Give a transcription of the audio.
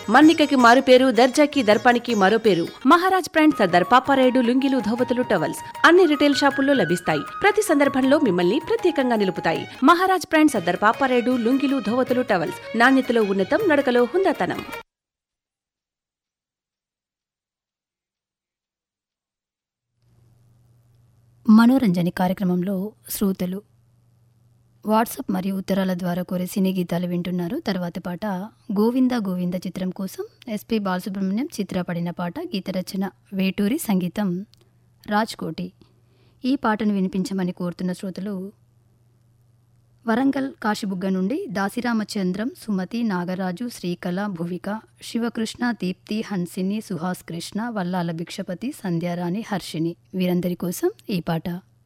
మన్నికకి మారు పేరు దర్జాకి దర్పానికి మరో పేరు మహారాజ్ బ్రాండ్ సర్దార్ పాపారాయుడు లుంగిలు ధోవతులు టవల్స్ అన్ని రిటైల్ షాపుల్లో లభిస్తాయి ప్రతి సందర్భంలో మిమ్మల్ని ప్రత్యేకంగా నిలుపుతాయి మహారాజ్ బ్రాండ్ సర్దార్ పాపారాయుడు లుంగిలు ధోవతులు టవల్స్ నాణ్యతలో ఉన్నతం నడకలో హుందాతనం మనోరంజని కార్యక్రమంలో శ్రోతలు వాట్సాప్ మరియు ఉత్తరాల ద్వారా కోరే సినీ గీతాలు వింటున్నారు తర్వాతి పాట గోవింద గోవింద చిత్రం కోసం ఎస్పి బాలసుబ్రహ్మణ్యం చిత్ర పడిన పాట గీత రచన వేటూరి సంగీతం రాజ్కోటి ఈ పాటను వినిపించమని కోరుతున్న శ్రోతలు వరంగల్ కాశీబుగ్గ నుండి దాసిరామచంద్రం సుమతి నాగరాజు శ్రీకళ భువిక శివకృష్ణ దీప్తి హన్సిని సుహాస్ కృష్ణ వల్లాల భిక్షపతి సంధ్యారాణి హర్షిని వీరందరి కోసం ఈ పాట